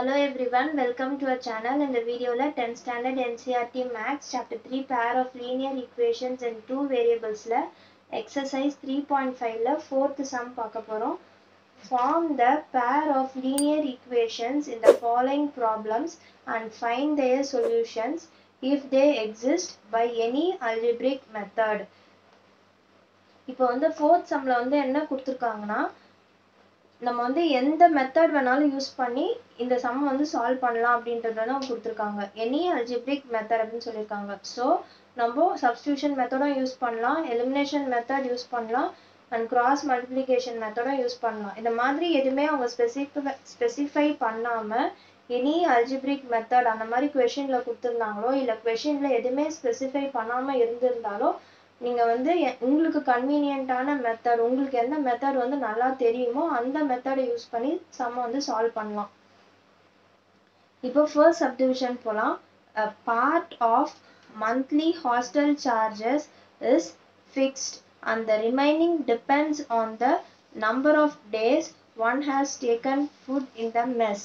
Hello everyone, welcome to our channel. In the video, 10th standard NCRT Max chapter 3 pair of linear equations and two variables ல exercise 3.5 ல fourth sum பார்க்க போறோம். Form the pair of linear equations in the following problems and find their solutions if they exist by any algebraic method. இப்போ வந்து fourth sumல வந்து என்ன கொடுத்துருக்காங்கன்னா நம்ம வந்து எந்த மெத்தட் வேணாலும் யூஸ் பண்ணி இந்த சம் வந்து சால்வ் பண்ணலாம் அப்படின்றத தான் கொடுத்துருக்காங்க எனி அல்ஜிப்ரிக் மெத்தட் அப்படின்னு சொல்லியிருக்காங்க ஸோ நம்ம சப்ஸ்டியூஷன் மெத்தடும் யூஸ் பண்ணலாம் எலிமினேஷன் மெத்தட் யூஸ் பண்ணலாம் அண்ட் கிராஸ் மல்டிப்ளிகேஷன் மெத்தடும் யூஸ் பண்ணலாம் இந்த மாதிரி எதுவுமே அவங்க ஸ்பெசிஃபை ஸ்பெசிஃபை பண்ணாமல் எனி அல்ஜிப்ரிக் மெத்தட் அந்த மாதிரி கொஷினில் கொடுத்துருந்தாங்களோ இல்லை கொஷினில் எதுவுமே ஸ்பெசிஃபை பண்ணாமல் இருந்திருந்தாலோ நீங்கள் வந்து உங்களுக்கு கன்வீனியண்ட்டான மெத்தட் உங்களுக்கு எந்த மெத்தட் வந்து நல்லா தெரியுமோ அந்த மெத்தடை யூஸ் பண்ணி சம்ம வந்து சால்வ் பண்ணலாம் இப்போ ஃபர்ஸ்ட் சப்டிவிஷன் போகலாம் part of monthly hostel charges is fixed and the remaining depends on the number of days one has taken food in the mess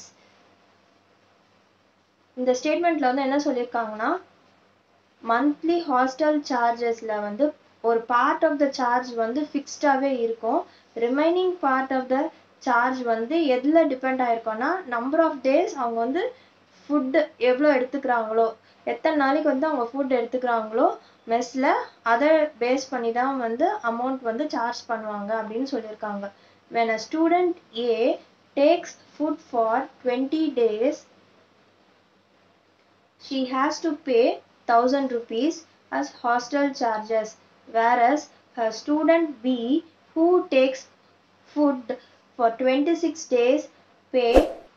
இந்த ஸ்டேட்மெண்ட்ல வந்து என்ன சொல்லியிருக்காங்கன்னா மந்த்லி ஹாஸ்டல் சார்ஜஸில் வந்து ஒரு பார்ட் ஆஃப் த சார்ஜ் வந்து ஃபிக்ஸ்டாகவே இருக்கும் remaining part of the charge வந்து எதில் டிபெண்ட் ஆயிருக்கோன்னா நம்பர் ஆஃப் டேஸ் அவங்க வந்து ஃபுட்டு எவ்வளோ எடுத்துக்கிறாங்களோ எத்தனை நாளைக்கு வந்து அவங்க ஃபுட் எடுத்துக்கிறாங்களோ மெஸ்ஸில் அதை பேஸ் பண்ணி தான் வந்து அமௌண்ட் வந்து சார்ஜ் பண்ணுவாங்க அப்படின்னு சொல்லியிருக்காங்க when a student A takes food for twenty days she has to pay 1000 rupees as hostel charges whereas her student B who takes food for 26 days pay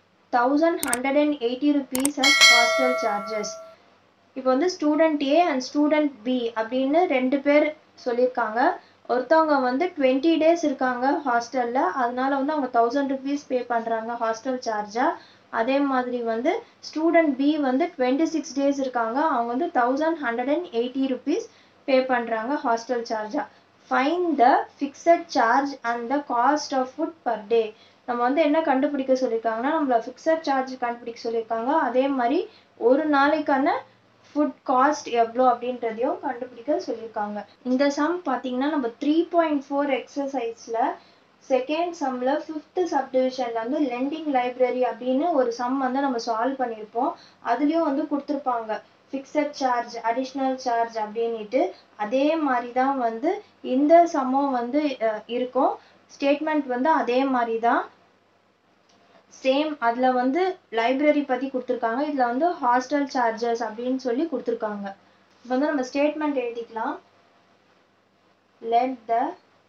1180 rupees as hostel charges இப்போ வந்து student A and student B அப்படின்னு ரெண்டு பேர் சொல்லியிருக்காங்க ஒருத்தவங்க வந்து twenty days இருக்காங்க ஹாஸ்டலில் அதனால வந்து அவங்க தௌசண்ட் ருபீஸ் பே பண்ணுறாங்க ஹாஸ்டல் சார்ஜாக அதே மாதிரி வந்து ஸ்டூடெண்ட் பி வந்து டுவெண்ட்டி சிக்ஸ் டேஸ் இருக்காங்க அவங்க வந்து thousand hundred and eighty rupees pay பண்ணுறாங்க ஹாஸ்டல் சார்ஜாக fine the fixed charge and the cost of food per day நம்ம வந்து என்ன கண்டுபிடிக்க சொல்லியிருக்காங்கன்னா நம்மள ஃபிக்ஸட் சார்ஜ் கண்டுபிடிக்க சொல்லியிருக்காங்க அதே மாதிரி ஒரு நாளைக்கான ஃபுட் காஸ்ட் எவ்வளோ அப்படின்றதையும் கண்டுபிடிக்க சொல்லியிருக்காங்க இந்த சம் பார்த்தீங்கன்னா நம்ம த்ரீ பாயிண்ட் ஃபோர் எக்ஸசைஸில் செகண்ட் சம்மில் ஃபிஃப்த்து சப்டிவிஷனில் வந்து லெண்டிங் லைப்ரரி அப்படின்னு ஒரு சம் வந்து நம்ம சால்வ் பண்ணியிருப்போம் அதுலேயும் வந்து கொடுத்துருப்பாங்க ஃபிக்ஸட் சார்ஜ் அடிஷ்னல் சார்ஜ் அப்படின்ட்டு அதே மாதிரி தான் வந்து இந்த சம்மும் வந்து இருக்கும் ஸ்டேட்மெண்ட் வந்து அதே மாதிரி தான் சேம் அதில் வந்து லைப்ரரி பற்றி கொடுத்துருக்காங்க இதில் வந்து ஹாஸ்டல் சார்ஜஸ் அப்படின்னு சொல்லி கொடுத்துருக்காங்க இப்போ வந்து நம்ம ஸ்டேட்மெண்ட் எழுதிக்கலாம் let the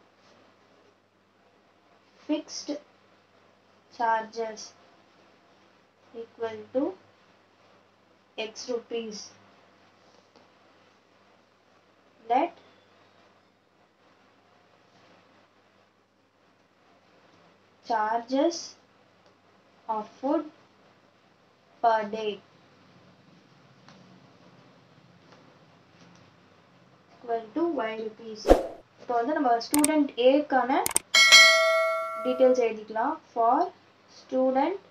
fixed charges equal to x rupees let charges of food per day equal to y rupees இப்போ வந்து நம்ம ஸ்டூடெண்ட் ஏக்கான டீட்டெயில்ஸ் எழுதிக்கலாம் ஃபார் ஸ்டூடெண்ட்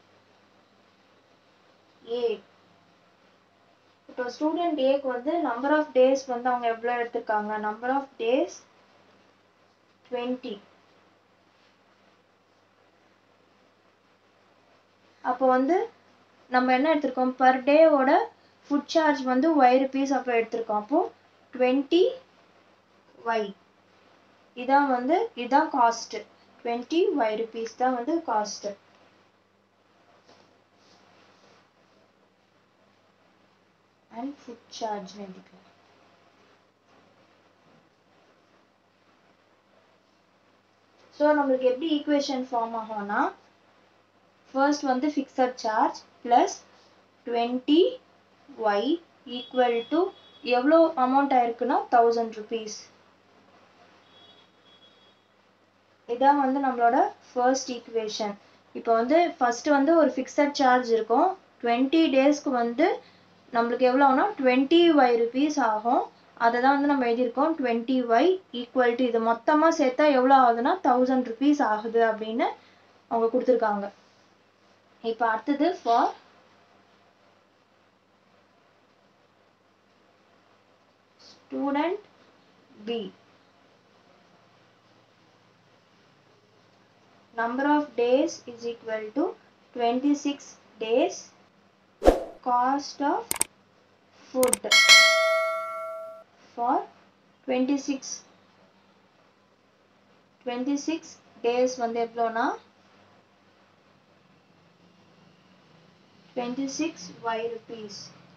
ஏ இப்போ ஸ்டூடெண்ட் ஏக்கு வந்து நம்பர் ஆஃப் டேஸ் வந்து அவங்க எவ்வளோ எடுத்திருக்காங்க நம்பர் ஆஃப் டேஸ் டுவெண்ட்டி அப்போ வந்து நம்ம என்ன எடுத்திருக்கோம் பர் டேவோட ஃபுட் சார்ஜ் வந்து ஒய் ருபீஸ் அப்போ எடுத்திருக்கோம் அப்போ டுவெண்ட்டி ஒய் இதான் வந்து இதுதான் காஸ்ட்டு டுவெண்ட்டி ஒய் ருபீஸ் தான் வந்து காஸ்ட் அண்ட் ஃபுட் சார்ஜ் எழுதிக்கலாம் ஸோ நம்மளுக்கு எப்படி ஈக்குவேஷன் ஃபார்ம் ஆகும்னா ஃபர்ஸ்ட் வந்து fixed charge plus twenty Y equal to எவ்வளோ அமௌண்ட் ஆயிருக்குன்னா தௌசண்ட் ருபீஸ் இதான் வந்து நம்மளோட ஃபர்ஸ்ட் ஈக்குவேஷன் இப்போ வந்து ஃபர்ஸ்ட் வந்து ஒரு ஃபிக்ஸட் சார்ஜ் இருக்கும் டுவெண்ட்டி டேஸ்க்கு வந்து நம்மளுக்கு எவ்வளோனா டுவெண்ட்டி ஒய் ருபீஸ் ஆகும் அதை தான் வந்து நம்ம எழுதியிருக்கோம் டுவெண்ட்டி ஒய் ஈக்குவல் டு இது மொத்தமாக சேர்த்தா எவ்வளோ ஆகுதுன்னா தௌசண்ட் ருபீஸ் ஆகுது அப்படின்னு அவங்க கொடுத்துருக்காங்க இப்போ அடுத்தது for student B number of days is equal to 26 days cost of food for 26 26 days வந்து எவ்வளோனா 26 y rupees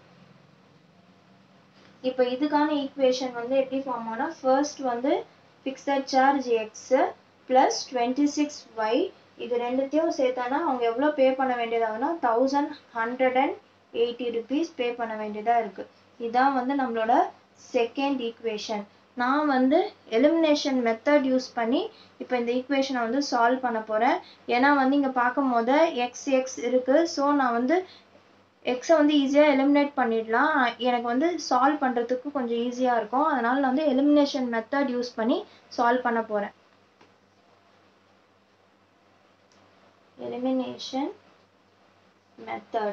இப்போ இதுக்கான ஈக்குவேஷன் வந்து எப்படி ஃபார்ம் ஆனா ஃபர்ஸ்ட் வந்து fixed charge X plus twenty six Y இது ரெண்டுத்தையும் சேர்த்தானா அவங்க எவ்வளோ பே பண்ண வேண்டியதாகுன்னா thousand hundred and eighty rupees pay பண்ண வேண்டியதாக இருக்குது இதான் வந்து நம்மளோட செகண்ட் ஈக்குவேஷன் நான் வந்து எலிமினேஷன் மெத்தட் யூஸ் பண்ணி இப்போ இந்த ஈக்குவேஷனை வந்து சால்வ் பண்ண போகிறேன் ஏன்னா வந்து இங்கே பார்க்கும் போது எக்ஸ் எக்ஸ் இருக்குது ஸோ நான் வந்து எக்ஸை வந்து ஈஸியாக எலிமினேட் பண்ணிடலாம் எனக்கு வந்து சால்வ் பண்ணுறதுக்கு கொஞ்சம் ஈஸியாக இருக்கும் அதனால் நான் வந்து எலிமினேஷன் மெத்தட் யூஸ் பண்ணி சால்வ் பண்ண போகிறேன் elimination method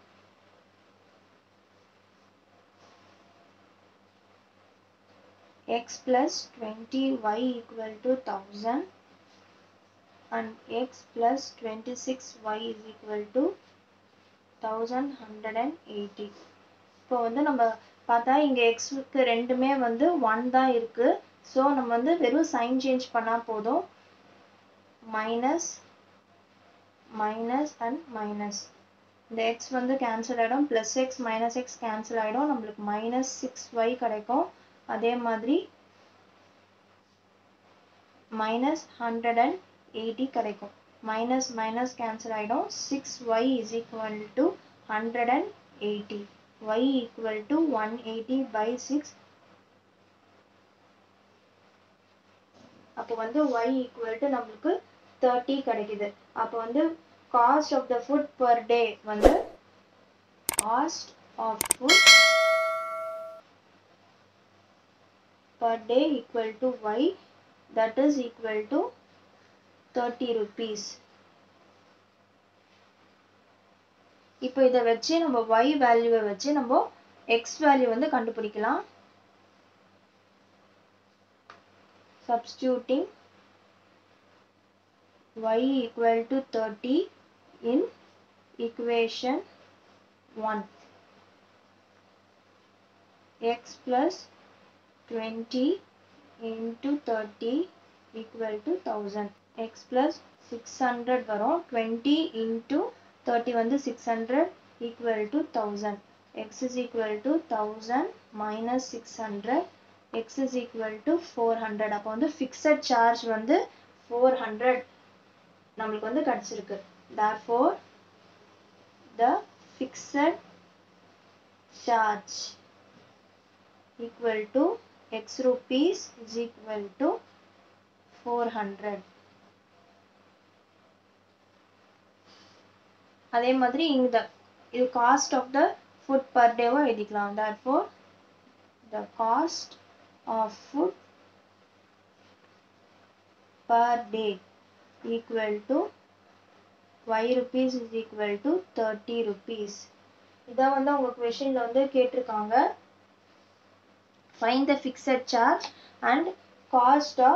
x plus 20 y equal to 1000 and x plus 26 y is equal to 1180 இப்போ வந்து நம்ம பார்த்தா இங்க எக்ஸுக்கு ரெண்டுமே வந்து ஒன் தான் இருக்கு ஸோ நம்ம வந்து வெறும் சைன் சேஞ்ச் பண்ணா போதும் மைனஸ் மைனஸ் அண்ட் மைனஸ் இந்த எக்ஸ் வந்து கேன்சல் ஆகிடும் plus X minus X cancel ஆகிடும் நம்மளுக்கு மைனஸ் சிக்ஸ் ஒய் கிடைக்கும் அதே மாதிரி மைனஸ் ஹண்ட்ரட் அண்ட் எயிட்டி கிடைக்கும் மைனஸ் மைனஸ் கேன்சல் ஆகிடும் six Y is equal to hundred and eighty Y equal to one eighty by six அப்போ வந்து ஒய் ஈக்குவல் டு நம்மளுக்கு தேர்ட்டி கிடைக்குது அப்போ வந்து cost of the food per day வந்து cost of food per day equal to Y that is equal to thirty rupees இப்போ இதை வச்சு நம்ம ஒய் வேல்யூவை வச்சு நம்ம எக்ஸ் வேல்யூ வந்து கண்டுபிடிக்கலாம் substituting y equal to 30 in equation 1 x plus 20 into 30 equal to 1000 x plus 600 வரும் 20 into 30 வந்து 600 equal to 1000 x is equal to 1000 minus 600 x is equal to 400 அப்போ வந்து fixed charge வந்து 400 நம்மளுக்கு வந்து கிடைச்சிருக்கு therefore the fixed charge equal to x rupees is equal to 400 அதே மாதிரி இந்த இது cost of the food per டேவோ எழுதிக்கலாம் therefore the cost of food per day equal to y rupees is equal to 30 rupees இதான் வந்து அவங்க கொஷின்ல வந்து கேட்டிருக்காங்க find the fixed charge and cost of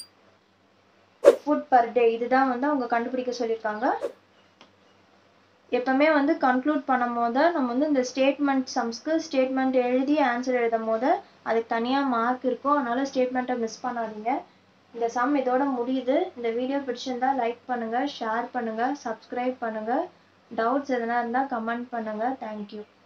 food per day இதுதான் வந்து அவங்க கண்டுபிடிக்க சொல்லியிருக்காங்க எப்பவுமே வந்து கன்க்ளூட் பண்ணும் போது நம்ம வந்து இந்த ஸ்டேட்மெண்ட் சம்ஸ்க்கு ஸ்டேட்மெண்ட் எழுதி ஆன்சர் எழுதும் போது அதுக்கு தனியாக மார்க் இருக்கும் அதனால ஸ்டேட்மெண்ட்டை மிஸ் பண்ணாதீங்க இந்த சம் இதோட முடியுது இந்த வீடியோ பிடிச்சிருந்தா லைக் பண்ணுங்க ஷேர் பண்ணுங்க சப்ஸ்கிரைப் பண்ணுங்க டவுட்ஸ் எதனா இருந்தால் கமெண்ட் பண்ணுங்க தேங்க்யூ